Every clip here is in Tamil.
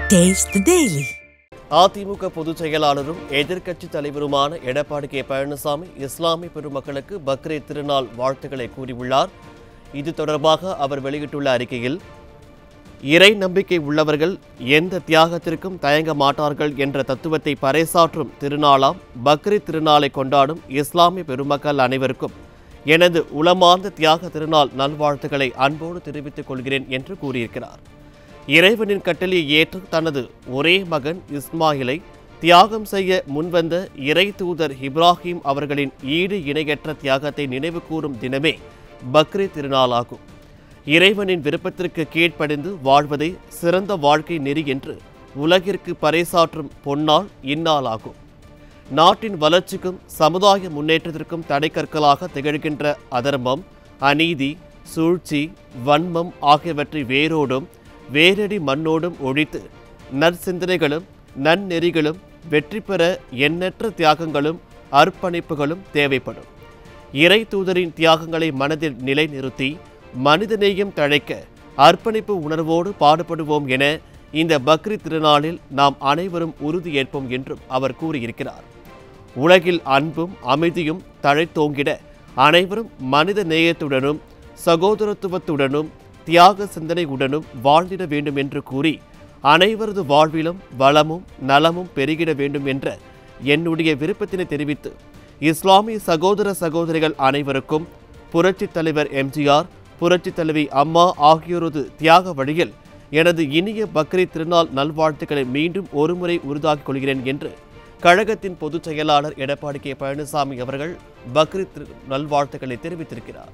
Taste the Daily. அதிமுக பொதுச் செயலாளரும் எதிர்க்கட்சி தலைவருமான எடப்பாடி கே பழனிசாமி இஸ்லாமிய பெருமக்களுக்கு பக்ரீத் திருநாள் வாழ்த்துக்களை கூறியுள்ளார் இது தொடர்பாக அவர் வெளியிட்டுள்ள அறிக்கையில் இறை நம்பிக்கை உள்ளவர்கள் எந்த தியாகத்திற்கும் தயங்க மாட்டார்கள் என்ற தத்துவத்தை பறைசாற்றும் திருநாளாம் பக்ரீத் திருநாளை கொண்டாடும் இஸ்லாமிய பெருமக்கள் அனைவருக்கும் எனது உளமார்ந்த தியாக திருநாள் நல்வாழ்த்துக்களை அன்போடு தெரிவித்துக் கொள்கிறேன் என்று கூறியிருக்கிறார் இறைவனின் கட்டளையை ஏற்று தனது ஒரே மகன் இஸ்மாயிலை தியாகம் செய்ய முன்வந்த இறை தூதர் இப்ராஹிம் அவர்களின் ஈடு இணையற்ற தியாகத்தை நினைவு கூறும் தினமே பக்ரீத் திருநாளாகும் இறைவனின் விருப்பத்திற்கு கீழ்ப்படிந்து வாழ்வதே சிறந்த வாழ்க்கை நெறி என்று உலகிற்கு பறைசாற்றும் பொன்னாள் இந்நாளாகும் நாட்டின் வளர்ச்சிக்கும் சமுதாய முன்னேற்றத்திற்கும் தடைக்கற்களாக திகழ்கின்ற அதர்மம் அநீதி சூழ்ச்சி வன்மம் ஆகியவற்றை வேரோடும் வேரடி மண்ணோடும் ஒழித்து நற்சிந்தனைகளும் நன்னெறிகளும் வெற்றி பெற எண்ணற்ற தியாகங்களும் அர்ப்பணிப்புகளும் தேவைப்படும் இறை தூதரின் தியாகங்களை மனதில் நிலைநிறுத்தி மனிதநேயம் தழைக்க அர்ப்பணிப்பு உணர்வோடு பாடுபடுவோம் என இந்த பக்ரீத் திருநாளில் நாம் அனைவரும் உறுதியேற்போம் என்றும் அவர் கூறியிருக்கிறார் உலகில் அன்பும் அமைதியும் தழைத்தோங்கிட அனைவரும் மனித நேயத்துடனும் சகோதரத்துவத்துடனும் தியாக சிந்தனையுடனும் வாழ்ந்திட வேண்டும் என்று கூறி அனைவரது வாழ்விலும் வளமும் நலமும் பெருகிட வேண்டும் என்ற என்னுடைய விருப்பத்தினை தெரிவித்து இஸ்லாமிய சகோதர சகோதரிகள் அனைவருக்கும் புரட்சித் தலைவர் எம்ஜிஆர் புரட்சித் தலைவி அம்மா ஆகியோரது தியாக வழியில் எனது இனிய பக்ரீத் திருநாள் நல்வாழ்த்துக்களை மீண்டும் ஒருமுறை உறுதாக்கிக் கொள்கிறேன் என்று கழகத்தின் பொதுச் செயலாளர் எடப்பாடி கே பழனிசாமி அவர்கள் பக்ரீத் திரு- நல்வாழ்த்துக்களை தெரிவித்திருக்கிறார்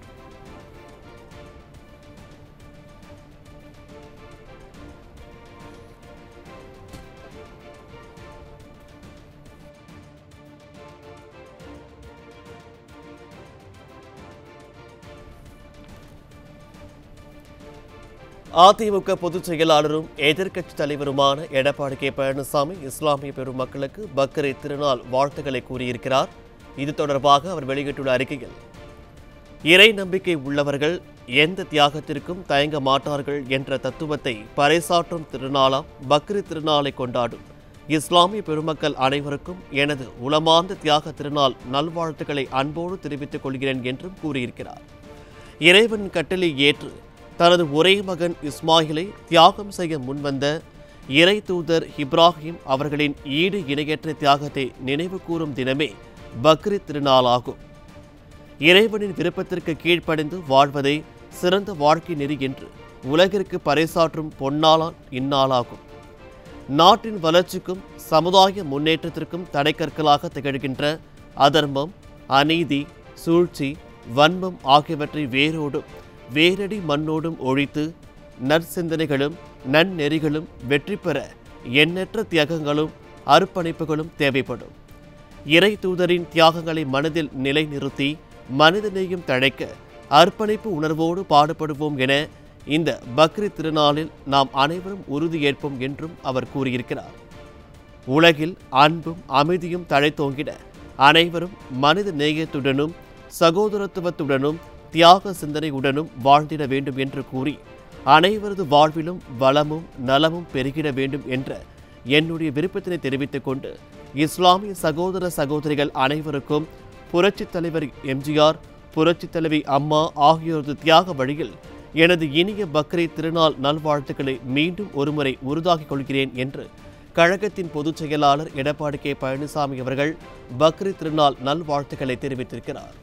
அதிமுக பொதுச் செயலாளரும் எதிர்க்கட்சி தலைவருமான எடப்பாடி கே பழனிசாமி இஸ்லாமிய பெருமக்களுக்கு பக்ரீத் திருநாள் வாழ்த்துக்களை கூறியிருக்கிறார் இது தொடர்பாக அவர் வெளியிட்டுள்ள அறிக்கையில் இறை நம்பிக்கை உள்ளவர்கள் எந்த தியாகத்திற்கும் தயங்க மாட்டார்கள் என்ற தத்துவத்தை பறைசாற்றும் திருநாளாம் பக்ரீத் திருநாளை கொண்டாடும் இஸ்லாமிய பெருமக்கள் அனைவருக்கும் எனது உளமார்ந்த தியாக திருநாள் நல்வாழ்த்துக்களை அன்போடு தெரிவித்துக் கொள்கிறேன் என்றும் கூறியிருக்கிறார் இறைவன் கட்டளை ஏற்று தனது ஒரே மகன் இஸ்மாயிலை தியாகம் செய்ய முன்வந்த இறை தூதர் இப்ராஹிம் அவர்களின் ஈடு இணையற்ற தியாகத்தை நினைவு கூறும் தினமே பக்ரீத் திருநாளாகும் இறைவனின் விருப்பத்திற்கு கீழ்ப்படிந்து வாழ்வதே சிறந்த வாழ்க்கை நெறி என்று உலகிற்கு பறைசாற்றும் பொன்னாளான் இந்நாளாகும் நாட்டின் வளர்ச்சிக்கும் சமுதாய முன்னேற்றத்திற்கும் தடைக்கற்களாக திகழ்கின்ற அதர்மம் அநீதி சூழ்ச்சி வன்மம் ஆகியவற்றை வேரோடும் வேரடி மண்ணோடும் ஒழித்து நற்சிந்தனைகளும் நன்னெறிகளும் வெற்றி பெற எண்ணற்ற தியாகங்களும் அர்ப்பணிப்புகளும் தேவைப்படும் இறை தூதரின் தியாகங்களை மனதில் நிலைநிறுத்தி மனிதநேயம் தழைக்க அர்ப்பணிப்பு உணர்வோடு பாடுபடுவோம் என இந்த பக்ரீத் திருநாளில் நாம் அனைவரும் உறுதியேற்போம் என்றும் அவர் கூறியிருக்கிறார் உலகில் அன்பும் அமைதியும் தழைத்தோங்கிட அனைவரும் மனித நேயத்துடனும் சகோதரத்துவத்துடனும் தியாக சிந்தனையுடனும் வாழ்ந்திட வேண்டும் என்று கூறி அனைவரது வாழ்விலும் வளமும் நலமும் பெருகிட வேண்டும் என்ற என்னுடைய விருப்பத்தினை தெரிவித்துக் கொண்டு இஸ்லாமிய சகோதர சகோதரிகள் அனைவருக்கும் புரட்சித் தலைவர் எம்ஜிஆர் புரட்சித் தலைவி அம்மா ஆகியோரது தியாக வழியில் எனது இனிய பக்ரீத் திருநாள் நல்வாழ்த்துக்களை மீண்டும் ஒருமுறை உறுதாக்கிக் கொள்கிறேன் என்று கழகத்தின் பொதுச் செயலாளர் எடப்பாடி கே பழனிசாமி அவர்கள் பக்ரீத் திருநாள் நல்வாழ்த்துக்களை தெரிவித்திருக்கிறார்